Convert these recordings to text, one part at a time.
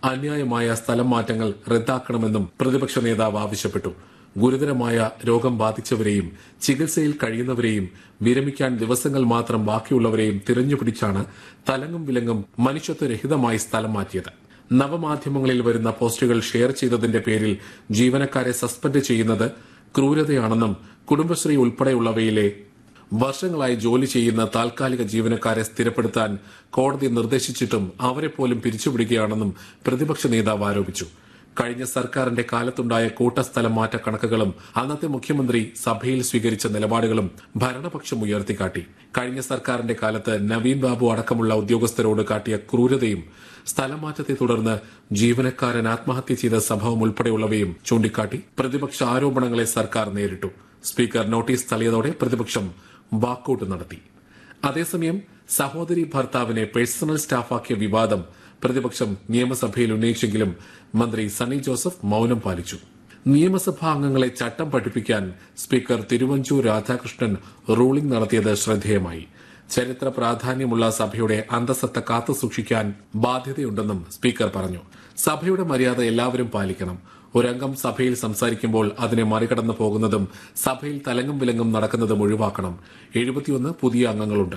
അന്യായമായ സ്ഥലം മാറ്റങ്ങൾ റദ്ദാക്കണമെന്നും പ്രതിപക്ഷ നേതാവ് ആവശ്യപ്പെട്ടു ഗുരുതരമായ രോഗം ബാധിച്ചവരെയും ചികിത്സയിൽ കഴിയുന്നവരെയും വിരമിക്കാൻ ദിവസങ്ങൾ മാത്രം ബാക്കിയുള്ളവരെയും തിരഞ്ഞുപിടിച്ചാണ് തലങ്ങും വിലങ്ങും മനുഷ്യത്വരഹിതമായി സ്ഥലം മാറ്റിയത് നവമാധ്യമങ്ങളിൽ വരുന്ന പോസ്റ്റുകൾ ഷെയർ ചെയ്തതിന്റെ പേരിൽ ജീവനക്കാരെ സസ്പെൻഡ് ചെയ്യുന്നത് ക്രൂരതയാണെന്നും കുടുംബശ്രീ ഉൾപ്പെടെയുള്ളവയിലെ വർഷങ്ങളായി ജോലി ചെയ്യുന്ന താൽക്കാലിക ജീവനക്കാരെ സ്ഥിരപ്പെടുത്താൻ കോടതി നിർദ്ദേശിച്ചിട്ടും അവരെ പോലും പിരിച്ചുവിടുകയാണെന്നും പ്രതിപക്ഷ നേതാവ് ആരോപിച്ചു കഴിഞ്ഞ സർക്കാരിന്റെ കാലത്തുണ്ടായ കൂട്ടസ്ഥലം മാറ്റ കണക്കുകളും അന്നത്തെ മുഖ്യമന്ത്രി സഭയിൽ സ്വീകരിച്ച നിലപാടുകളും ഭരണപക്ഷം ഉയർത്തിക്കാട്ടി കഴിഞ്ഞ സർക്കാരിന്റെ കാലത്ത് നവീൻ ബാബു അടക്കമുള്ള ഉദ്യോഗസ്ഥരോട് കാട്ടിയ ക്രൂരതയും സ്ഥലമാറ്റത്തെ തുടർന്ന് ജീവനക്കാരൻ ആത്മഹത്യ ചെയ്ത സംഭവം ഉൾപ്പെടെയുള്ളവയും ചൂണ്ടിക്കാട്ടി പ്രതിപക്ഷ ആരോപണങ്ങളെ സർക്കാർ നേരിട്ടു സ്പീക്കർ നോട്ടീസ് തള്ളിയതോടെ പ്രതിപക്ഷം വാക്കൌട്ട് നടത്തി അതേസമയം സഹോദരി ഭർത്താവിനെ പേഴ്സണൽ സ്റ്റാഫാക്കിയ വിവാദം പ്രതിപക്ഷം നിയമസഭയിൽ ഉന്നയിച്ചെങ്കിലും മന്ത്രി സണ്ണി ജോസഫ് മൌനം പാലിച്ചു നിയമസഭാ അംഗങ്ങളെ ചട്ടം പഠിപ്പിക്കാൻ സ്പീക്കർ തിരുവഞ്ചൂർ രാധാകൃഷ്ണൻ റൂളിംഗ് നടത്തിയത് ശ്രദ്ധേയമായി ചരിത്ര പ്രാധാന്യമുള്ള സഭയുടെ അന്തസത്ത കാത്തുസൂക്ഷിക്കാൻ ബാധ്യതയുണ്ടെന്നും സ്പീക്കർ പറഞ്ഞു സഭയുടെ മര്യാദ എല്ലാവരും പാലിക്കണം ഒരംഗം സഭയിൽ സംസാരിക്കുമ്പോൾ അതിനെ മറികടന്നു പോകുന്നതും സഭയിൽ തലങ്ങും വിലങ്ങും നടക്കുന്നതും ഒഴിവാക്കണം എഴുപത്തിയൊന്ന് പുതിയ അംഗങ്ങളുണ്ട്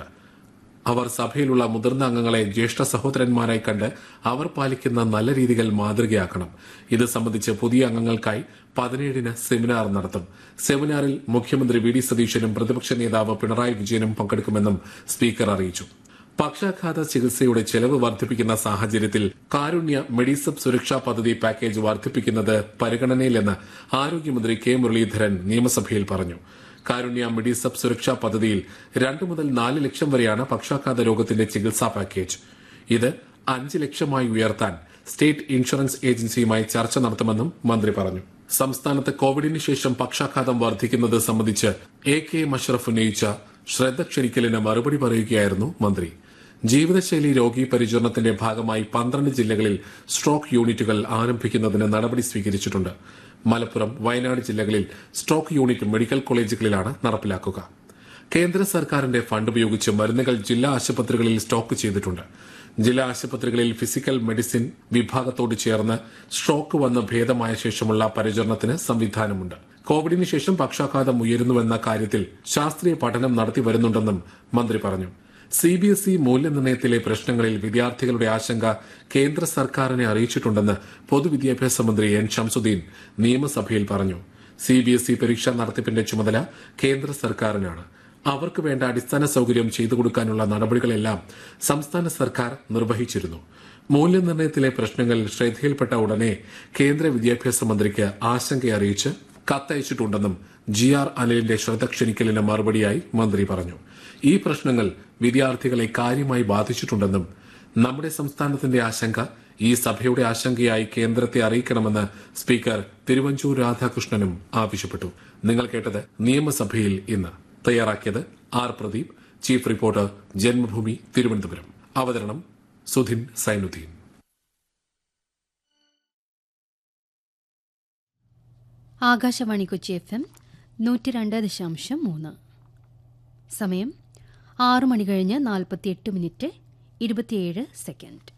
അവർ സഭയിലുള്ള മുതിർന്ന അംഗങ്ങളെ ജ്യേഷ്ഠ സഹോദരന്മാരായി കണ്ട് അവർ പാലിക്കുന്ന നല്ല രീതികൾ മാതൃകയാക്കണം ഇത് സംബന്ധിച്ച് പുതിയ അംഗങ്ങൾക്കായി പതിനേഴിന് സെമിനാർ നടത്തും സെമിനാറിൽ മുഖ്യമന്ത്രി വി ഡി സതീശനും പ്രതിപക്ഷ നേതാവ് പിണറായി വിജയനും പങ്കെടുക്കുമെന്നും സ്പീക്കർ അറിയിച്ചു പക്ഷാഘാത ചികിത്സയുടെ ചെലവ് വർദ്ധിപ്പിക്കുന്ന സാഹചര്യത്തിൽ കാരുണ്യ മെഡിസബ് സുരക്ഷാ പദ്ധതി പാക്കേജ് വർദ്ധിപ്പിക്കുന്നത് പരിഗണനയിലെന്ന് ആരോഗ്യമന്ത്രി കെ മുരളീധരൻ നിയമസഭയിൽ പറഞ്ഞു കാരുണ്യ മെഡിസബ് സുരക്ഷാ പദ്ധതിയിൽ രണ്ട് മുതൽ നാല് ലക്ഷം വരെയാണ് പക്ഷാഘാത രോഗത്തിന്റെ ചികിത്സാ പാക്കേജ് ഇത് അഞ്ച് ലക്ഷമായി ഉയർത്താൻ സ്റ്റേറ്റ് ഇൻഷുറൻസ് ഏജൻസിയുമായി ചർച്ച നടത്തുമെന്നും മന്ത്രി പറഞ്ഞു സംസ്ഥാനത്ത് കോവിഡിന് ശേഷം പക്ഷാഘാതം വർദ്ധിക്കുന്നത് സംബന്ധിച്ച് എ കെ മഷറഫ് ഉന്നയിച്ച ശ്രദ്ധ ക്ഷണിക്കലിന് മറുപടി പറയുകയായിരുന്നു മന്ത്രി ജീവിതശൈലി രോഗി പരിചരണത്തിന്റെ ഭാഗമായി പന്ത്രണ്ട് ജില്ലകളിൽ സ്ട്രോക്ക് യൂണിറ്റുകൾ ആരംഭിക്കുന്നതിന് നടപടി സ്വീകരിച്ചിട്ടുണ്ട് മലപ്പുറം വയനാട് ജില്ലകളിൽ സ്ട്രോക്ക് യൂണിറ്റ് മെഡിക്കൽ കോളേജുകളിലാണ് നടപ്പിലാക്കുക കേന്ദ്ര സർക്കാരിന്റെ ഫണ്ട് ഉപയോഗിച്ച് മരുന്നുകൾ ജില്ലാ ആശുപത്രികളിൽ സ്റ്റോക്ക് ചെയ്തിട്ടുണ്ട് ജില്ലാ ആശുപത്രികളിൽ ഫിസിക്കൽ മെഡിസിൻ വിഭാഗത്തോട് ചേർന്ന് സ്ട്രോക്ക് വന്ന് ഭേദമായ ശേഷമുള്ള പരിചരണത്തിന് സംവിധാനമുണ്ട് കോവിഡിന് ശേഷം പക്ഷാഘാതം ഉയരുന്നുവെന്ന കാര്യത്തിൽ ശാസ്ത്രീയ പഠനം നടത്തി വരുന്നുണ്ടെന്നും മന്ത്രി പറഞ്ഞു സി ബി എസ് ഇ മൂല്യനിർണ്ണയത്തിലെ പ്രശ്നങ്ങളിൽ വിദ്യാർത്ഥികളുടെ ആശങ്ക കേന്ദ്ര സർക്കാരിനെ അറിയിച്ചിട്ടുണ്ടെന്ന് പൊതുവിദ്യാഭ്യാസ മന്ത്രി എൻ ഷംസുദ്ദീൻ നിയമസഭയിൽ പറഞ്ഞു സി ബി എസ് ഇ പരീക്ഷാ നടത്തിപ്പിന്റെ ചുമതല കേന്ദ്ര സർക്കാരിനാണ് അവർക്ക് വേണ്ട അടിസ്ഥാന സൌകര്യം ചെയ്തു കൊടുക്കാനുള്ള നടപടികളെല്ലാം സംസ്ഥാന സർക്കാർ നിർവഹിച്ചിരുന്നു മൂല്യനിർണ്ണയത്തിലെ പ്രശ്നങ്ങൾ ശ്രദ്ധയിൽപ്പെട്ട ഉടനെ കേന്ദ്ര വിദ്യാഭ്യാസ മന്ത്രിക്ക് ആശങ്ക അറിയിച്ച് കത്തയച്ചിട്ടുണ്ടെന്നും ജി ആർ അനിലിന്റെ ശ്രദ്ധ ക്ഷണിക്കലിന് മറുപടിയായി മന്ത്രി പറഞ്ഞു ഈ പ്രശ്നങ്ങൾ വിദ്യാർത്ഥികളെ കാര്യമായി ബാധിച്ചിട്ടുണ്ടെന്നും നമ്മുടെ സംസ്ഥാനത്തിന്റെ ആശങ്ക ഈ സഭയുടെ ആശങ്കയായി കേന്ദ്രത്തെ അറിയിക്കണമെന്ന് സ്പീക്കർ തിരുവഞ്ചൂർ രാധാകൃഷ്ണനും ആവശ്യപ്പെട്ടു നിങ്ങൾ കേട്ടത് നിയമസഭയിൽ ഇന്ന് തയ്യാറാക്കിയത് R Pradeep chief reporter Janmabhumi Thiruvananthapuram അവതരണം സുധിൻ സൈനുദ്ദീൻ ആകാശവാണി കൊച്ചി എഫ് എം നൂറ്റി രണ്ട് ദശാംശം മൂന്ന് സമയം ആറു മണി കഴിഞ്ഞ് നാൽപ്പത്തിയെട്ട് മിനിറ്റ് ഇരുപത്തിയേഴ് സെക്കൻഡ്